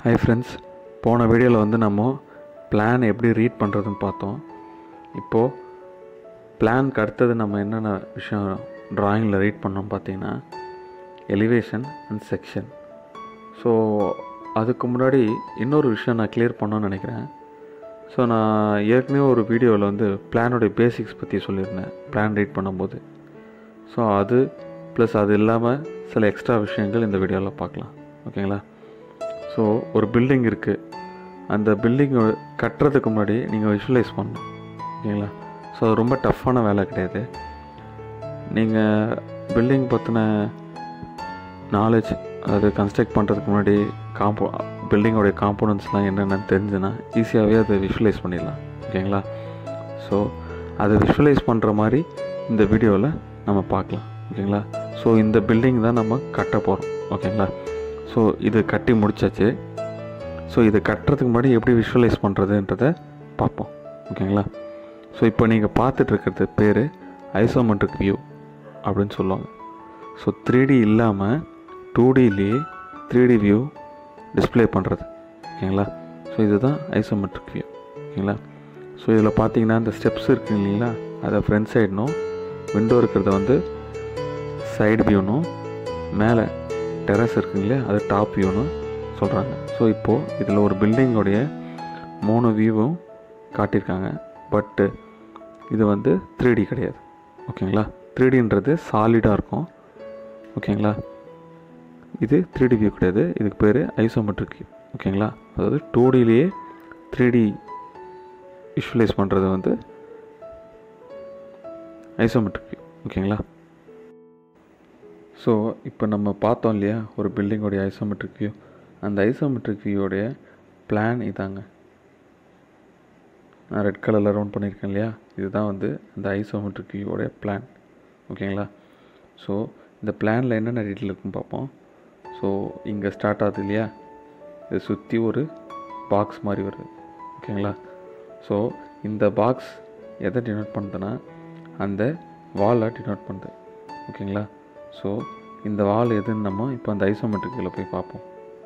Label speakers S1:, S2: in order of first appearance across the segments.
S1: hi friends போன வீடியோவில் வந்து நம்ம பிளான் எப்படி ரீட் பண்ணுறதுன்னு பார்த்தோம் இப்போது பிளான்க்கு அடுத்தது நம்ம என்னென்ன விஷயம் ட்ராயிங்கில் ரீட் பண்ணோம் பார்த்தீங்கன்னா எலிவேஷன் அண்ட் செக்ஷன் ஸோ அதுக்கு முன்னாடி இன்னொரு விஷயம் நான் கிளியர் பண்ணணும்னு நினைக்கிறேன் ஸோ நான் ஏற்கனவே ஒரு வீடியோவில் வந்து பிளானோடைய பேசிக்ஸ் பற்றி சொல்லியிருந்தேன் பிளான் ரீட் பண்ணும்போது ஸோ அது ப்ளஸ் அது இல்லாமல் சில எக்ஸ்ட்ரா விஷயங்கள் இந்த வீடியோவில் பார்க்கலாம் ஓகேங்களா ஸோ ஒரு பில்டிங் இருக்குது அந்த பில்டிங் கட்டுறதுக்கு முன்னாடி நீங்கள் விஷுவலைஸ் பண்ணணும் ஓகேங்களா ஸோ அது ரொம்ப டஃப்பான வேலை கிடையாது நீங்கள் பில்டிங் பற்றின நாலேஜ் அது கன்ஸ்ட்ரக்ட் பண்ணுறதுக்கு முன்னாடி காம்போ பில்டிங்கோடைய காம்போனன்ட்ஸ்லாம் என்னென்னு தெரிஞ்சுன்னா ஈஸியாகவே அதை விஷுவலைஸ் பண்ணிடலாம் ஓகேங்களா ஸோ அதை விஷுவலைஸ் பண்ணுற மாதிரி இந்த வீடியோவில் நம்ம பார்க்கலாம் ஓகேங்களா ஸோ இந்த பில்டிங் தான் நம்ம கட்ட போகிறோம் ஓகேங்களா ஸோ இது கட்டி முடிச்சாச்சு ஸோ இது கட்டுறதுக்கு முன்னாடி எப்படி விஷுவலைஸ் பண்ணுறதுன்றத பார்ப்போம் ஓகேங்களா ஸோ இப்போ நீங்கள் பார்த்துட்டு இருக்கிறது பேர் ஐசோமெட்ரிக் வியூ அப்படின்னு சொல்லுவாங்க ஸோ த்ரீ டி இல்லாமல் டூ டிலேயே த்ரீ டி வியூ டிஸ்ப்ளே பண்ணுறது ஓகேங்களா ஸோ இதுதான் ஐசோமெட்ரிக் வியூ ஓகேங்களா ஸோ இதில் பார்த்தீங்கன்னா இந்த ஸ்டெப்ஸ் இருக்கு இல்லைங்களா அதை ஃப்ரண்ட் சைடுனும் விண்டோ இருக்கிறத வந்து சைடு வியூனும் மேலே டெரஸ் இருக்குங்களே அது டாப் வியூன்னு சொல்கிறாங்க ஸோ இப்போது இதில் ஒரு பில்டிங்கோடைய மூணு வியூவும் காட்டியிருக்காங்க பட்டு இது வந்து த்ரீ டி கிடையாது ஓகேங்களா த்ரீ டின்றது சாலிடாக இருக்கும் ஓகேங்களா இது த்ரீ டி வியூ கிடையாது இதுக்கு பேர் ஐசோமெட்ரிக் வியூ ஓகேங்களா அதாவது டூ டிலேயே த்ரீ டி விஷுவலைஸ் பண்ணுறது வந்து ஐசோமெட்ரிக் வியூ ஓகேங்களா ஸோ இப்போ நம்ம பார்த்தோம் இல்லையா ஒரு பில்டிங்கோடைய ஐசோமெட்ரிக் வியூ அந்த ஐசோமெட்ரிக் வியூவோடைய பிளான் இதாங்க நான் ரெட் கலரில் ரவுண்ட் பண்ணியிருக்கேன் இல்லையா இதுதான் வந்து அந்த ஐசோமெட்ரிக் வியூவோடைய பிளான் ஓகேங்களா ஸோ இந்த பிளானில் என்னென்ன டீட்டெயில் இருக்குன்னு பார்ப்போம் ஸோ இங்கே ஸ்டார்ட் ஆகுது இல்லையா இதை சுற்றி ஒரு பாக்ஸ் மாதிரி வருது ஓகேங்களா ஸோ இந்த பாக்ஸ் எதை டினோட் பண்ணுதுன்னா அந்த வாலை டினோட் பண்ணுது ஓகேங்களா ஸோ இந்த வால் எதுன்னு நம்ம இப்போ அந்த ஐசோமெட்ரிக்கில் போய் பார்ப்போம்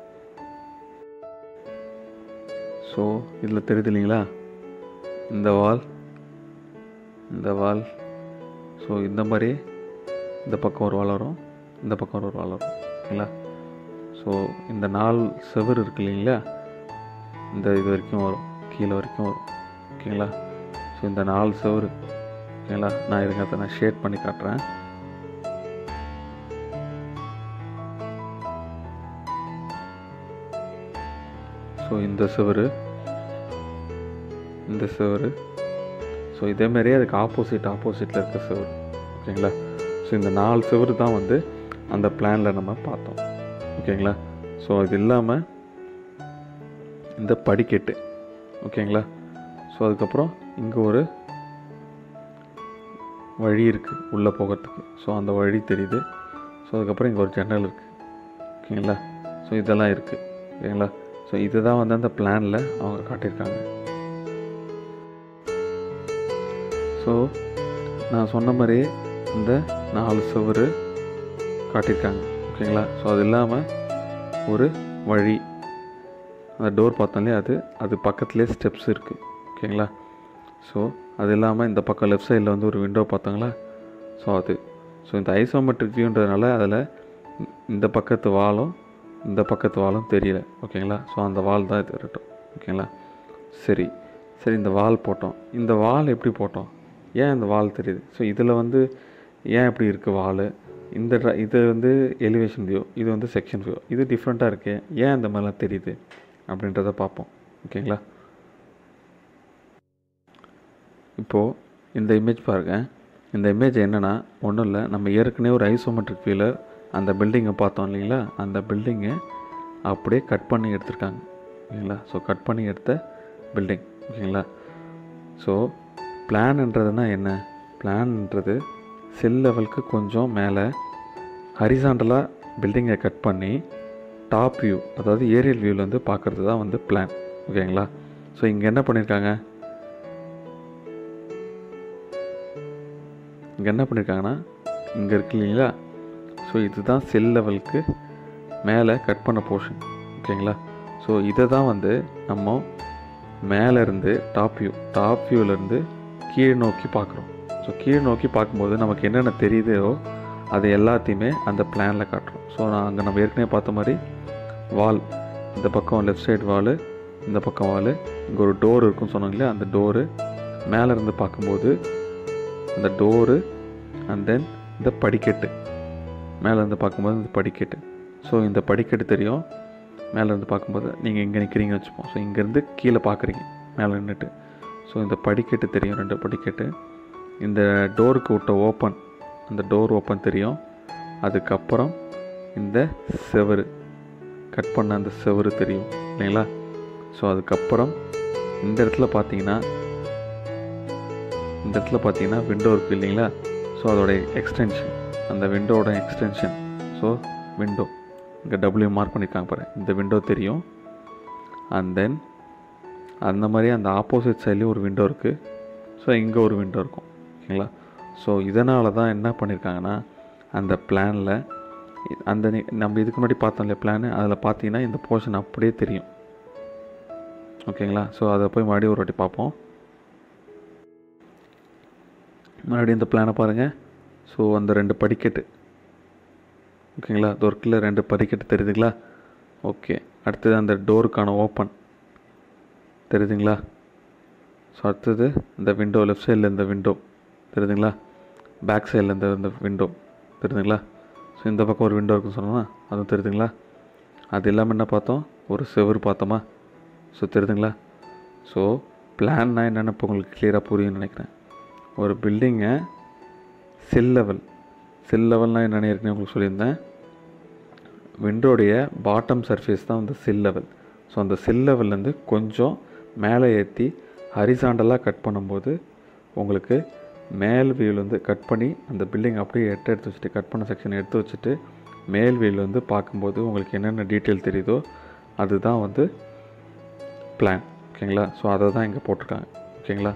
S1: ஸோ இதில் தெரியுது இல்லைங்களா இந்த வால் இந்த வால் ஸோ இந்த மாதிரி இந்த பக்கம் ஒரு வால் வரும் இந்த பக்கம் ஒரு வால் வரும் ஓகேங்களா ஸோ இந்த நாலு செவர் இருக்கு இல்லைங்களா இந்த இது வரைக்கும் வரும் கீழே வரைக்கும் வரும் ஓகேங்களா ஸோ இந்த நாலு செவர் ஓகேங்களா நான் இருங்க அதை நான் ஷேட் பண்ணி காட்டுறேன் ஸோ இந்த சுவர் இந்த சுவர் ஸோ இதேமாரியே அதுக்கு ஆப்போசிட் ஆப்போசிட்டில் இருக்க சுவர் ஓகேங்களா ஸோ இந்த நாலு சுவர் தான் வந்து அந்த பிளானில் நம்ம பார்த்தோம் ஓகேங்களா ஸோ இது இல்லாமல் இந்த படிக்கட்டு ஓகேங்களா ஸோ அதுக்கப்புறம் இங்கே ஒரு வழி இருக்குது உள்ளே போகிறதுக்கு ஸோ அந்த வழி தெரியுது ஸோ அதுக்கப்புறம் இங்கே ஒரு ஜன்னல் இருக்குது ஓகேங்களா ஸோ இதெல்லாம் இருக்குது ஓகேங்களா ஸோ இதுதான் வந்து அந்த பிளானில் அவங்க காட்டியிருக்காங்க ஸோ நான் சொன்ன மாதிரி இந்த நாலு சுவர் காட்டியிருக்காங்க ஓகேங்களா ஸோ அது இல்லாமல் ஒரு வழி அந்த டோர் பார்த்தோம் இல்லையா அது அது பக்கத்துலேயே ஸ்டெப்ஸ் இருக்குது ஓகேங்களா ஸோ அது இல்லாமல் இந்த பக்கம் லெஃப்ட் சைடில் வந்து ஒரு விண்டோ பார்த்தோங்களா ஸோ அது ஸோ இந்த ஐசோமெட்ரிக் வியூன்றதுனால அதில் இந்த பக்கத்து வாலும் இந்த பக்கத்து வாலும் தெரியல ஓகேங்களா ஸோ அந்த வால் தான் இது இருக்கட்டும் ஓகேங்களா சரி சரி இந்த வால் போட்டோம் இந்த வால் எப்படி போட்டோம் ஏன் இந்த வால் தெரியுது ஸோ இதில் வந்து ஏன் இப்படி இருக்குது வால் இந்த ட்ர- இது வந்து எலிவேஷன் வியூ இது வந்து செக்ஷன் வியூ இது டிஃப்ரெண்ட்டாக இருக்கு ஏன் இந்த மாதிரிலாம் தெரியுது அப்படின்றத பார்ப்போம் ஓகேங்களா இப்போது இந்த இமேஜ் பாருங்கள் இந்த இமேஜ் என்னென்னா ஒன்றும் இல்லை நம்ம ஏற்கனவே ஒரு ஐசோமெட்ரிக் வியூவில் அந்த பில்டிங்கை பார்த்தோம் இல்லைங்களா அந்த பில்டிங்கை அப்படியே கட் பண்ணி எடுத்திருக்காங்க ஓகேங்களா ஸோ கட் பண்ணி எடுத்த பில்டிங் ஓகேங்களா ஸோ பிளான்ன்றதுனா என்ன பிளான்ன்றது செல் லெவலுக்கு கொஞ்சம் மேலே ஹரிசாண்டலாக பில்டிங்கை கட் பண்ணி டாப் வியூ அதாவது ஏரியல் வியூவில் வந்து பார்க்குறது தான் வந்து பிளான் ஓகேங்களா ஸோ இங்கே என்ன பண்ணியிருக்காங்க இங்கே என்ன பண்ணியிருக்காங்கன்னா இங்கே இருக்கு இல்லைங்களா ஸோ இதுதான் செல் லெவலுக்கு மேலே கட் பண்ண போர்ஷன் ஓகேங்களா ஸோ இதை தான் வந்து நம்ம மேலே இருந்து டாப் வியூ டாப் வியூவிலேருந்து கீழ் நோக்கி பார்க்குறோம் ஸோ கீழ் நோக்கி பார்க்கும்போது நமக்கு என்னென்ன தெரியுதோ அது எல்லாத்தையுமே அந்த பிளானில் காட்டுறோம் ஸோ நான் அங்கே நம்ம ஏற்கனவே பார்த்த மாதிரி வால் இந்த பக்கம் லெஃப்ட் சைடு வால் இந்த பக்கம் வால் இங்கே ஒரு டோர் இருக்குன்னு சொன்னாங்க இல்லையா அந்த டோரு மேலே இருந்து பார்க்கும்போது அந்த டோரு அண்ட் தென் இந்த படிக்கட்டு மேலே இருந்து பார்க்கும்போது இந்த படிக்கட்டு ஸோ இந்த படிக்கட்டு தெரியும் மேலே இருந்து பார்க்கும்போது நீங்கள் இங்கே நிற்கிறீங்கன்னு வச்சுப்போம் ஸோ இங்கேருந்து கீழே பார்க்குறீங்க மேலே நின்றுட்டு ஸோ இந்த படிக்கட்டு தெரியும் ரெண்டு படிக்கட்டு இந்த டோருக்கு விட்ட ஓப்பன் அந்த டோர் ஓப்பன் தெரியும் அதுக்கப்புறம் இந்த செவரு கட் பண்ண அந்த செவரு தெரியும் இல்லைங்களா ஸோ அதுக்கப்புறம் இந்த இடத்துல பார்த்தீங்கன்னா இந்த இடத்துல பார்த்தீங்கன்னா விண்டோ இருக்குது இல்லைங்களா ஸோ அதோட எக்ஸ்டென்ஷன் அந்த விண்டோவோட எக்ஸ்டென்ஷன் ஸோ விண்டோ இங்கே டபிள்யூ மார்க் பண்ணியிருக்காங்க பாரு இந்த விண்டோ தெரியும் அண்ட் தென் அந்த மாதிரி அந்த ஆப்போசிட் சைட்லேயும் ஒரு விண்டோ இருக்குது ஸோ இங்கே ஒரு விண்டோ இருக்கும் ஓகேங்களா ஸோ இதனால தான் என்ன பண்ணியிருக்காங்கன்னா அந்த பிளானில் அந்த நி- நம்ம இதுக்கு முன்னாடி பார்த்தோம் இல்லையா பிளானு அதில் பார்த்தீங்கன்னா இந்த போர்ஷன் அப்படியே தெரியும் ஓகேங்களா ஸோ அதை போய் மறுபடியும் ஒரு வாட்டி பார்ப்போம் மறுபடியும் இந்த பிளானை பாருங்கள் ஸோ அந்த ரெண்டு படிக்கட்டு ஓகேங்களா டோர்க்கில் ரெண்டு படிக்கட்டு தெரியுதுங்களா ஓகே அடுத்தது அந்த டோருக்கான ஓப்பன் தெரியுதுங்களா ஸோ அடுத்தது இந்த விண்டோ லெஃப்ட் சைடில் இந்த விண்டோ தெரியுதுங்களா பேக் சைடில் இந்த இந்த விண்டோ தெரியுதுங்களா ஸோ இந்த பக்கம் ஒரு விண்டோ இருக்குன்னு சொன்னோம்னா அதுவும் தெரியுதுங்களா அது இல்லாமல் என்ன பார்த்தோம் ஒரு செவுரு பார்த்தோமா ஸோ தெரியுதுங்களா ஸோ பிளான்னா என்னென்னு இப்போ உங்களுக்கு கிளியராக புரியும்னு நினைக்கிறேன் ஒரு பில்டிங்கை சில் லெவல் சில் லெவல்னால் என்னென்னு ஏற்கனவே உங்களுக்கு சொல்லியிருந்தேன் விண்டோடைய பாட்டம் சர்ஃபேஸ் தான் வந்து சில் லெவல் ஸோ அந்த சில் லெவல்லேருந்து கொஞ்சம் மேலே ஏற்றி ஹரிசாண்டலாக கட் பண்ணும்போது உங்களுக்கு மேல் வியூவில் வந்து கட் பண்ணி அந்த பில்டிங் அப்படியே எட்ட எடுத்து வச்சுட்டு கட் பண்ண செக்ஷன் எடுத்து வச்சுட்டு மேல் வியூவில் வந்து பார்க்கும்போது உங்களுக்கு என்னென்ன டீட்டெயில் தெரியுதோ அதுதான் வந்து பிளான் ஓகேங்களா ஸோ அதை தான் இங்கே போட்டிருக்காங்க ஓகேங்களா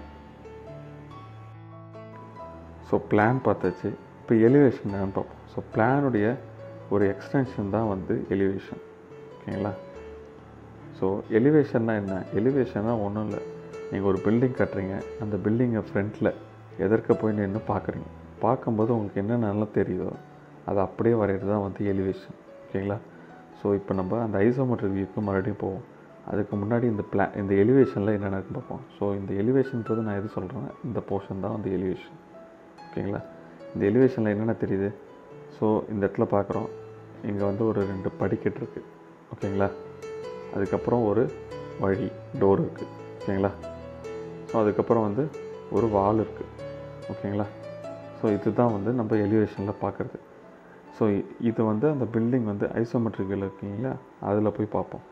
S1: ஸோ பிளான் பார்த்தாச்சு இப்போ எலிவேஷன் என்னன்னு பார்ப்போம் ஸோ பிளானுடைய ஒரு எக்ஸ்டென்ஷன் தான் வந்து எலிவேஷன் ஓகேங்களா ஸோ எலிவேஷன்னா என்ன எலிவேஷன்னா ஒன்றும் இல்லை நீங்கள் ஒரு பில்டிங் கட்டுறீங்க அந்த பில்டிங்கை ஃப்ரண்ட்டில் எதற்க போய் நின்று பார்க்குறீங்க பார்க்கும்போது உங்களுக்கு என்ன நல்லா தெரியுதோ அதை அப்படியே வரைகிறது தான் வந்து எலிவேஷன் ஓகேங்களா ஸோ இப்போ நம்ம அந்த ஐசோமெட்ரிக் வியூக்கு மறுபடியும் போவோம் அதுக்கு முன்னாடி இந்த பிளா இந்த எலிவேஷனில் என்னென்ன இருக்குன்னு பார்ப்போம் ஸோ இந்த எலிவேஷன்றது நான் எது சொல்கிறேன் இந்த போர்ஷன் தான் வந்து எலிவேஷன் ஓகேங்களா இந்த எலிவேஷனில் என்னென்ன தெரியுது ஸோ இந்த இடத்துல பார்க்குறோம் இங்கே வந்து ஒரு ரெண்டு படிக்கட்டு இருக்குது ஓகேங்களா அதுக்கப்புறம் ஒரு வழி டோர் இருக்குது ஓகேங்களா ஸோ அதுக்கப்புறம் வந்து ஒரு வால் இருக்குது ஓகேங்களா ஸோ இதுதான் வந்து நம்ம எலிவேஷனில் பார்க்குறது ஸோ இது வந்து அந்த பில்டிங் வந்து ஐசோமெட்ரிக்கில் இருக்கீங்களா அதில் போய் பார்ப்போம்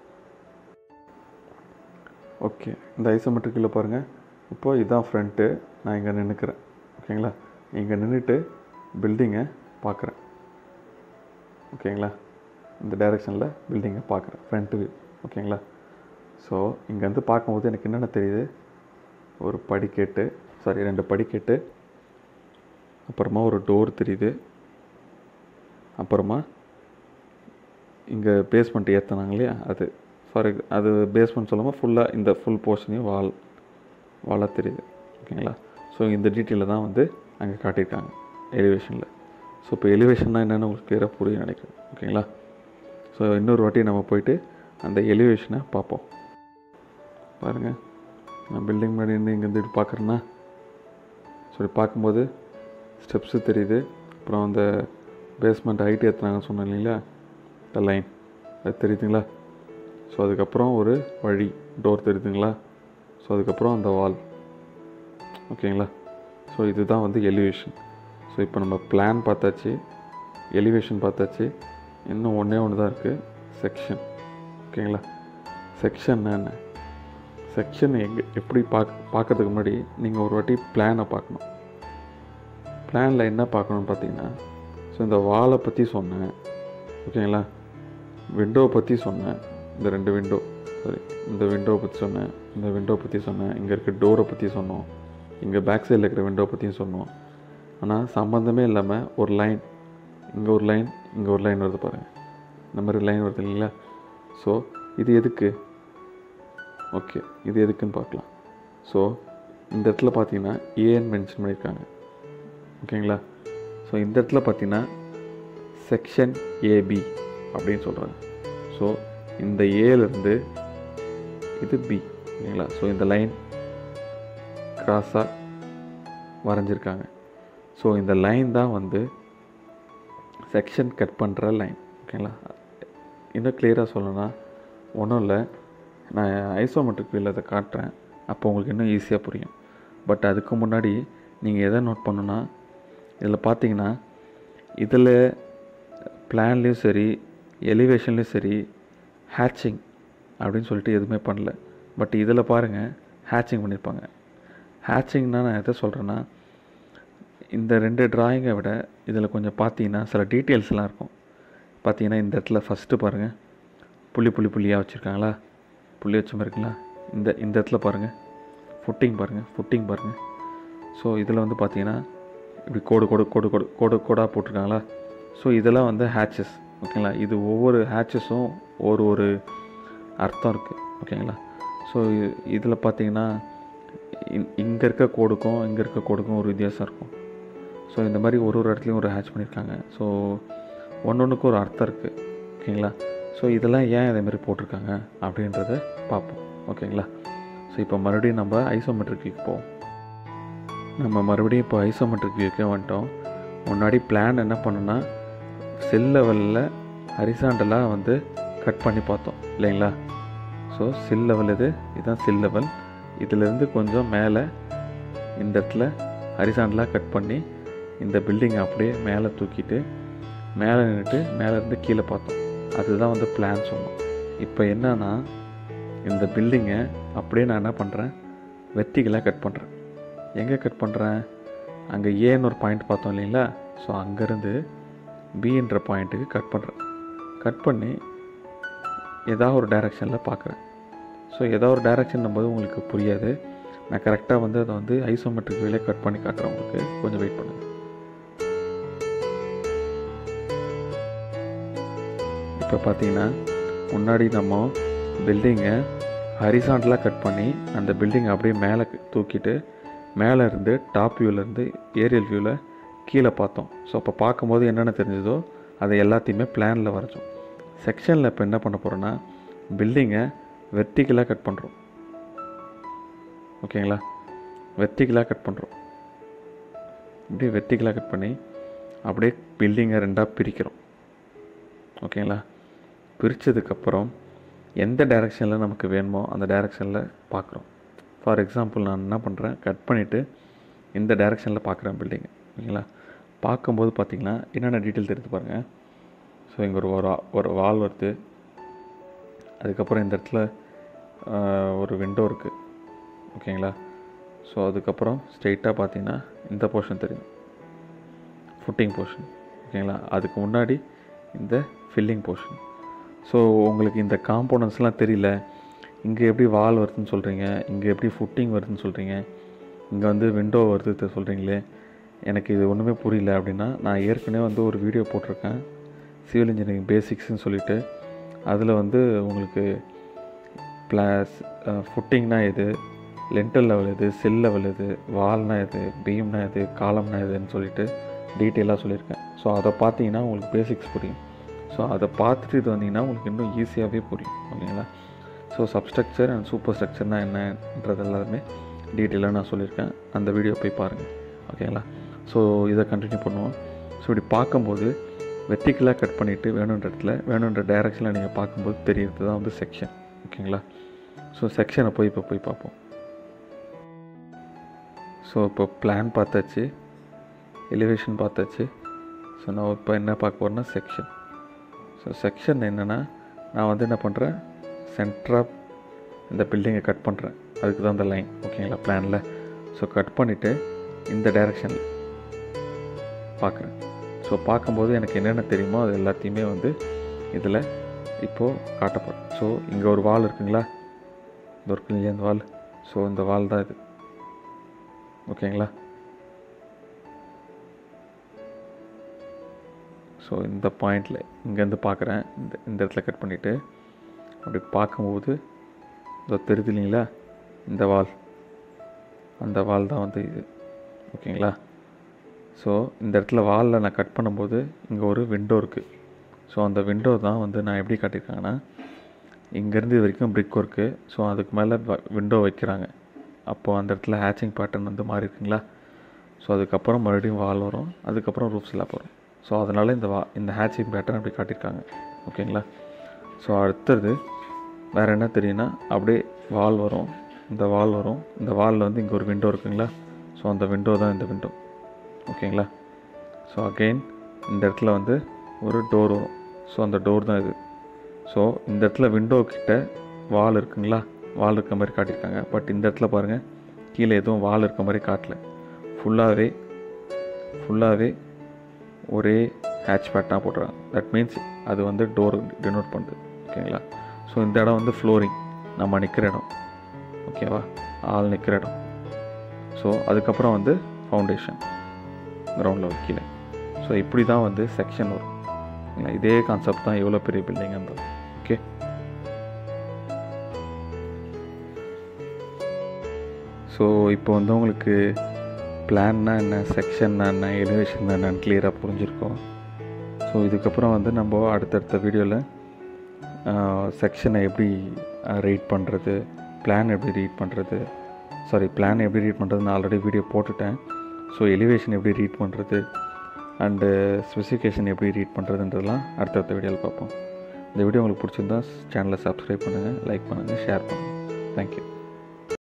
S1: ஓகே இந்த ஐசோமெட்ரிக்கில் பாருங்கள் இப்போ இதுதான் ஃப்ரண்ட்டு நான் இங்கே நின்றுக்கிறேன் ஓகேங்களா இங்கே நின்றுட்டு பில்டிங்கை பார்க்குறேன் ஓகேங்களா இந்த டைரெக்ஷனில் பில்டிங்கை பார்க்குறேன் ஃப்ரண்ட் வியூ ஓகேங்களா ஸோ இங்கேருந்து பார்க்கும்போது எனக்கு என்னென்ன தெரியுது ஒரு படிக்கட்டு சாரி ரெண்டு படிக்கட்டு அப்புறமா ஒரு டோர் தெரியுது அப்புறமா இங்கே பேஸ்மெண்ட் ஏற்றினாங்க இல்லையா அது ஃபார் அது பேஸ்மெண்ட் சொல்லாமல் ஃபுல்லாக இந்த ஃபுல் போர்ஷனையும் வால் வாலாக தெரியுது ஓகேங்களா ஸோ இந்த டீட்டெயிலில் தான் வந்து அங்கே காட்டியிருக்காங்க எலிவேஷனில் ஸோ இப்போ எலிவேஷன்னா என்னென்னு உங்களுக்கு கிளியராக புரியும் நினைக்கிறேன் ஓகேங்களா ஸோ இன்னொரு வாட்டி நம்ம போயிட்டு அந்த எலிவேஷனை பார்ப்போம் பாருங்கள் நான் பில்டிங் முன்னாடி இருந்து இங்கேருந்து இப்படி பார்க்குறேன்னா சொல்லி பார்க்கும்போது ஸ்டெப்ஸு தெரியுது அப்புறம் அந்த பேஸ்மெண்ட் ஹைட் ஏற்றுனாங்கன்னு சொன்னேன் இல்லைங்களா இந்த லைன் அது தெரியுதுங்களா ஸோ அதுக்கப்புறம் ஒரு வழி டோர் தெரியுதுங்களா ஸோ அதுக்கப்புறம் அந்த வால் ஓகேங்களா ஸோ இதுதான் வந்து எலிவேஷன் ஸோ இப்போ நம்ம பிளான் பார்த்தாச்சு எலிவேஷன் பார்த்தாச்சு இன்னும் ஒன்றே ஒன்று தான் இருக்குது செக்ஷன் ஓகேங்களா செக்ஷன் என்ன செக்ஷன் எங்கே எப்படி பார்க்க பார்க்கறதுக்கு முன்னாடி நீங்கள் ஒரு வாட்டி பிளானை பார்க்கணும் பிளானில் என்ன பார்க்கணும்னு பார்த்தீங்கன்னா ஸோ இந்த வாலை பற்றி சொன்னேன் ஓகேங்களா விண்டோவை பற்றி சொன்னேன் இந்த ரெண்டு விண்டோ சாரி இந்த விண்டோவை பற்றி சொன்னேன் இந்த விண்டோவை பற்றி சொன்னேன் இங்கே இருக்க டோரை பற்றி சொன்னோம் இங்கே பேக் சைடில் இருக்கிற விண்டோவை பற்றியும் சொன்னோம் ஆனால் சம்மந்தமே இல்லாமல் ஒரு லைன் இங்கே ஒரு லைன் இங்கே ஒரு லைன் வருது பாருங்கள் இந்த மாதிரி லைன் வருது இல்லைங்களா ஸோ இது எதுக்கு ஓகே இது எதுக்குன்னு பார்க்கலாம் ஸோ இந்த இடத்துல பார்த்தீங்கன்னா ஏன்னு மென்ஷன் பண்ணியிருக்காங்க ஓகேங்களா ஸோ இந்த இடத்துல பார்த்தீங்கன்னா செக்ஷன் ஏபி அப்படின்னு சொல்கிறாங்க ஸோ இந்த ஏலேருந்து இது பி ஓகேங்களா ஸோ இந்த லைன் கிராஸாக வரைஞ்சிருக்காங்க ஸோ இந்த லைன் தான் வந்து செக்ஷன் கட் பண்ணுற லைன் ஓகேங்களா இன்னும் கிளியராக சொல்லணும்னா ஒன்றும் இல்லை நான் ஐசோமெட்ரிக் வியூவில் அதை காட்டுறேன் அப்போ உங்களுக்கு இன்னும் ஈஸியாக புரியும் பட் அதுக்கு முன்னாடி நீங்கள் எதை நோட் பண்ணுன்னா இதில் பார்த்தீங்கன்னா இதில் பிளான்லேயும் சரி எலிவேஷன்லேயும் சரி ஹேட்சிங் அப்படின்னு சொல்லிட்டு எதுவுமே பண்ணல பட் இதில் பாருங்கள் ஹேட்சிங் பண்ணியிருப்பாங்க ஹேட்சிங்னா நான் எதை சொல்கிறேன்னா இந்த ரெண்டு டிராயிங்கை விட இதில் கொஞ்சம் பார்த்தீங்கன்னா சில டீட்டெயில்ஸ்லாம் இருக்கும் பார்த்தீங்கன்னா இந்த இடத்துல ஃபஸ்ட்டு பாருங்கள் புள்ளி புள்ளி புள்ளியாக வச்சுருக்காங்களா புள்ளி வச்ச மாதிரி இருக்குங்களா இந்த இந்த இடத்துல பாருங்கள் ஃபுட்டிங் பாருங்கள் ஃபுட்டிங் பாருங்கள் ஸோ இதில் வந்து பார்த்தீங்கன்னா இப்படி கோடு கோடு கோடு கோடு கோடு கோடாக போட்டிருக்காங்களா ஸோ இதெல்லாம் வந்து ஹேச்சஸ் ஓகேங்களா இது ஒவ்வொரு ஹேச்சஸும் ஒரு ஒரு அர்த்தம் இருக்குது ஓகேங்களா ஸோ இதில் பார்த்தீங்கன்னா இங்கே இருக்க கோடுக்கும் இங்கே இருக்க கோடுக்கும் ஒரு வித்தியாசம் இருக்கும் ஸோ இந்த மாதிரி ஒரு ஒரு இடத்துலையும் ஒரு ஹேட்ச் பண்ணியிருக்காங்க ஸோ ஒன்று ஒன்றுக்கு ஒரு அர்த்தம் இருக்குது ஓகேங்களா ஸோ இதெல்லாம் ஏன் இதே மாதிரி போட்டிருக்காங்க அப்படின்றத பார்ப்போம் ஓகேங்களா ஸோ இப்போ மறுபடியும் நம்ம ஐசோமெட்ரிக் வியூக்கு போவோம் நம்ம மறுபடியும் இப்போ ஐசோமெட்ரிக் வியூக்கே வந்துட்டோம் முன்னாடி பிளான் என்ன பண்ணோன்னா செல் லெவலில் ஹரிசாண்டலாக வந்து கட் பண்ணி பார்த்தோம் இல்லைங்களா ஸோ சில் லெவல் இது இதுதான் சில் லெவல் இதிலேருந்து கொஞ்சம் மேலே இந்த இடத்துல ஹரிசாண்டலாக கட் பண்ணி இந்த பில்டிங்கை அப்படியே மேலே தூக்கிட்டு மேலே நின்றுட்டு மேலேருந்து கீழே பார்த்தோம் அதுதான் வந்து பிளான் சொன்னோம் இப்போ என்னன்னா இந்த பில்டிங்கை அப்படியே நான் என்ன பண்ணுறேன் வெர்டிகலாக கட் பண்ணுறேன் எங்கே கட் பண்ணுறேன் அங்கே ஏன்னு ஒரு பாயிண்ட் பார்த்தோம் இல்லைங்களா ஸோ அங்கேருந்து பின்ற பாயிண்ட்டுக்கு கட் பண்ணுறேன் கட் பண்ணி ஏதாவது ஒரு டைரெக்ஷனில் பார்க்குறேன் ஸோ ஏதாவது ஒரு டைரெக்ஷன் போது உங்களுக்கு புரியாது நான் கரெக்டாக வந்து அதை வந்து ஐசோமெட்ரிக் வேலையை கட் பண்ணி காட்டுறேன் உங்களுக்கு கொஞ்சம் வெயிட் பண்ணுங்கள் இப்போ பார்த்தீங்கன்னா முன்னாடி நம்ம பில்டிங்கை ஹரிசாண்டலாக கட் பண்ணி அந்த பில்டிங்கை அப்படியே மேலே தூக்கிட்டு மேலே இருந்து டாப் வியூவிலேருந்து ஏரியல் வியூவில் கீழே பார்த்தோம் ஸோ அப்போ பார்க்கும்போது என்னென்ன தெரிஞ்சதோ அதை எல்லாத்தையுமே பிளானில் வரைஞ்சோம் செக்ஷனில் இப்போ என்ன பண்ண போகிறோன்னா பில்டிங்கை வெர்டிக்கலாக கட் பண்ணுறோம் ஓகேங்களா வெர்டிக்கலாக கட் பண்ணுறோம் இப்படியே வெர்டிக்கலாக கட் பண்ணி அப்படியே பில்டிங்கை ரெண்டாக பிரிக்கிறோம் ஓகேங்களா பிரித்ததுக்கப்புறம் எந்த டைரெக்ஷனில் நமக்கு வேணுமோ அந்த டைரெக்ஷனில் பார்க்குறோம் ஃபார் எக்ஸாம்பிள் நான் என்ன பண்ணுறேன் கட் பண்ணிவிட்டு இந்த டைரெக்ஷனில் பார்க்குறேன் பில்டிங் ஓகேங்களா பார்க்கும்போது பார்த்தீங்கன்னா என்னென்ன டீட்டெயில் தெரிஞ்சு பாருங்கள் ஸோ இங்கே ஒரு ஒரு ஒரு வால் வருது அதுக்கப்புறம் இந்த இடத்துல ஆஹ், ஒரு விண்டோ இருக்குது ஓகேங்களா ஸோ அதுக்கப்புறம் ஸ்ட்ரெயிட்டாக பார்த்தீங்கன்னா இந்த போர்ஷன் தெரியும் ஃபுட்டிங் போர்ஷன் ஓகேங்களா அதுக்கு முன்னாடி இந்த ஃபில்லிங் போர்ஷன் ஸோ உங்களுக்கு இந்த காம்போனன்ட்ஸ்லாம் தெரியல இங்கே எப்படி வால் வருதுன்னு சொல்கிறீங்க இங்கே எப்படி ஃபுட்டிங் வருதுன்னு சொல்கிறீங்க இங்கே வந்து விண்டோ வருது சொல்கிறீங்களே எனக்கு இது ஒன்றுமே புரியல அப்படின்னா நான் ஏற்கனவே வந்து ஒரு வீடியோ போட்டிருக்கேன் சிவில் இன்ஜினியரிங் பேசிக்ஸ்னு சொல்லிட்டு அதில் வந்து உங்களுக்கு ப்ளஸ் ஃபுட்டிங்னா எது லென்டல் லெவல் எது செல் லெவல் எது வால்னா எது பீம்னா எது காலம்னா எதுன்னு சொல்லிட்டு டீட்டெயிலாக சொல்லியிருக்கேன் ஸோ அதை பார்த்தீங்கன்னா உங்களுக்கு பேசிக்ஸ் புரியும் ஸோ அதை பார்த்துட்டு இது வந்தீங்கன்னா உங்களுக்கு இன்னும் ஈஸியாகவே புரியும் ஓகேங்களா ஸோ சப்ஸ்ட்ரக்சர் அண்ட் சூப்பர் ஸ்ட்ரக்சர்னால் என்னன்றது எல்லாமே டீட்டெயிலாக நான் சொல்லியிருக்கேன் அந்த வீடியோ போய் பாருங்கள் ஓகேங்களா ஸோ இதை கண்டினியூ பண்ணுவோம் ஸோ இப்படி பார்க்கும்போது வெர்டிக்கலாக கட் பண்ணிவிட்டு வேணுன்ற இடத்துல வேணுன்ற டைரெக்ஷனில் நீங்கள் பார்க்கும்போது தெரியுறது தான் வந்து செக்ஷன் ஓகேங்களா ஸோ செக்ஷனை போய் இப்போ போய் பார்ப்போம் ஸோ இப்போ பிளான் பார்த்தாச்சு எலிவேஷன் பார்த்தாச்சு ஸோ நான் இப்போ என்ன பார்க்க போகிறேன்னா செக்ஷன் ஸோ செக்ஷன் என்னென்னா நான் வந்து என்ன பண்ணுறேன் சென்டராக இந்த பில்டிங்கை கட் பண்ணுறேன் அதுக்கு தான் இந்த லைன் ஓகேங்களா பிளானில் ஸோ கட் பண்ணிவிட்டு இந்த டைரெக்ஷனில் பார்க்குறேன் ஸோ பார்க்கும்போது எனக்கு என்னென்ன தெரியுமோ அது எல்லாத்தையுமே வந்து இதில் இப்போது காட்டப்படும் ஸோ இங்கே ஒரு வால் இருக்குங்களா இந்த இருக்கு இல்லையா இந்த வால் ஸோ இந்த வால் தான் இது ஓகேங்களா ஸோ இந்த பாயிண்டில் இங்கேருந்து பார்க்குறேன் இந்த இந்த இடத்துல கட் பண்ணிவிட்டு அப்படி பார்க்கும்போது இதோ தெரியுது இல்லைங்களா இந்த வால் அந்த வால் தான் வந்து இது ஓகேங்களா ஸோ இந்த இடத்துல வாலில் நான் கட் பண்ணும்போது இங்கே ஒரு விண்டோ இருக்குது ஸோ அந்த விண்டோ தான் வந்து நான் எப்படி காட்டியிருக்காங்கன்னா இங்கேருந்து இது வரைக்கும் பிரிக் ஒர்க்கு ஸோ அதுக்கு மேலே விண்டோ வைக்கிறாங்க அப்போது அந்த இடத்துல ஹேச்சிங் பேட்டர்ன் வந்து மாறி இருக்குங்களா ஸோ அதுக்கப்புறம் மறுபடியும் வால் வரும் அதுக்கப்புறம் ரூப் ஸ்லாப் வரும் ஸோ அதனால் இந்த வா இந்த ஹேச்சிங் பேட்டர்ன் அப்படி காட்டியிருக்காங்க ஓகேங்களா ஸோ அடுத்தது வேறு என்ன தெரியும்னா அப்படியே வால் வரும் இந்த வால் வரும் இந்த வாலில் வந்து இங்கே ஒரு விண்டோ இருக்குங்களா ஸோ அந்த விண்டோ தான் இந்த விண்டோ ஓகேங்களா ஸோ அகெயின் இந்த இடத்துல வந்து ஒரு டோர் வரும் ஸோ அந்த டோர் தான் இது ஸோ இந்த இடத்துல விண்டோ கிட்ட வால் இருக்குங்களா வால் இருக்க மாதிரி காட்டியிருக்காங்க பட் இந்த இடத்துல பாருங்கள் கீழே எதுவும் வால் இருக்க மாதிரி காட்டல ஃபுல்லாகவே ஃபுல்லாகவே ஒரே ஹேட்ச் பேட்டாக போட்டுறாங்க தட் மீன்ஸ் அது வந்து டோர் டினோட் பண்ணுது ஓகேங்களா ஸோ இந்த இடம் வந்து ஃப்ளோரிங் நம்ம நிற்கிற இடம் ஓகேவா ஆள் நிற்கிற இடம் ஸோ அதுக்கப்புறம் வந்து ஃபவுண்டேஷன் கிரவுண்டில் கீழே ஸோ இப்படி தான் வந்து செக்ஷன் வரும் ஓகேங்களா இதே கான்செப்ட் தான் எவ்வளோ பெரிய பில்டிங் அந்த ஓகே ஸோ இப்போ வந்து உங்களுக்கு பிளான்னா என்ன செக்ஷன்னா என்ன எலிவேஷன் என்னன்னு கிளியராக புரிஞ்சிருக்கோம் ஸோ இதுக்கப்புறம் வந்து நம்ம அடுத்தடுத்த வீடியோவில் செக்ஷனை எப்படி ரீட் பண்ணுறது பிளான் எப்படி ரீட் பண்ணுறது சாரி பிளான் எப்படி ரீட் பண்ணுறது நான் ஆல்ரெடி வீடியோ போட்டுட்டேன் ஸோ எலிவேஷன் எப்படி ரீட் பண்ணுறது அண்டு ஸ்பெசிஃபிகேஷன் எப்படி ரீட் பண்ணுறதுன்றதெல்லாம் அடுத்தடுத்த வீடியோவில் பார்ப்போம் இந்த வீடியோ உங்களுக்கு பிடிச்சிருந்தா சேனலை சப்ஸ்கிரைப் பண்ணுங்கள் லைக் பண்ணுங்கள் ஷேர் பண்ணுங்கள் தேங்க்யூ